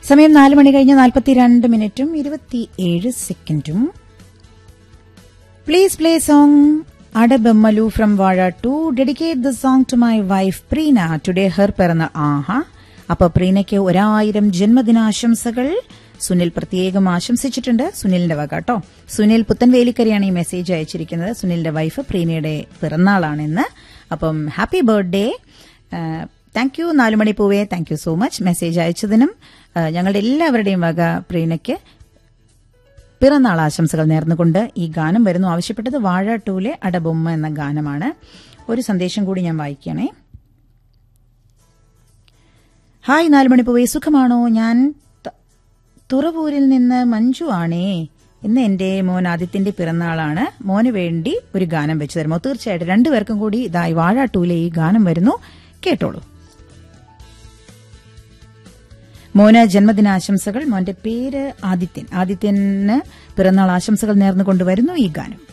സമയം നാല് മണി കഴിഞ്ഞ് നാൽപ്പത്തിരണ്ട് മിനിറ്റും ഇരുപത്തിയേഴ് സെക്കൻഡും പ്ലീസ് പ്ലേ സോങ് അടബമ്മലു ഫ്രം വാഴ to dedicate the song to my wife Preena today her പിറന്ന ആഹാ അപ്പൊ പ്രീനയ്ക്ക് ഒരായിരം ജന്മദിനാശംസകൾ സുനിൽ പ്രത്യേകം ആശംസിച്ചിട്ടുണ്ട് സുനിലിന്റെ വക കേട്ടോ സുനിൽ പുത്തൻവേലിക്കരയാണ് ഈ മെസ്സേജ് അയച്ചിരിക്കുന്നത് സുനിലിന്റെ വൈഫ് പ്രീനയുടെ പിറന്നാളാണിന്ന് അപ്പം ഹാപ്പി ബർത്ത്ഡേ താങ്ക് യു നാലുമണി പൂവേ thank you so much message അയച്ചതിനും ആ, ഞങ്ങളുടെ എല്ലാവരുടെയും വക പ്രീനയ്ക്ക് പിറന്നാൾ ആശംസകൾ നേർന്നുകൊണ്ട് ഈ ഗാനം വരുന്നു ആവശ്യപ്പെട്ടത് വാഴ ടൂലെ അടബൊമ്മ എന്ന ഗാനമാണ് ഒരു സന്ദേശം കൂടി ഞാൻ വായിക്കണേ ഹായ് നാലുമണി പൂവേ സുഖമാണോ ഞാൻ ത- തുറവൂരിൽ നിന്ന് മഞ്ജു ആണേ ഇന്ന് എന്റെ മോൻ ആദിത്യന്റെ പിറന്നാളാണ് മോന് വേണ്ടി ഒരു ഗാനം വെച്ചു തരുമോ തീർച്ചയായിട്ടും രണ്ടുപേർക്കും കൂടി ഇതായി വാഴ ടൂലെ ഈ ഗാനം വരുന്നു കേട്ടോളൂ മോന് ജന്മദിനാശംസകൾ മോന്റെ പേര് ആദിത്യൻ ആദിത്യന് പിറന്നാൾ ആശംസകൾ നേർന്നുകൊണ്ട് വരുന്നു ഈ ഗാനം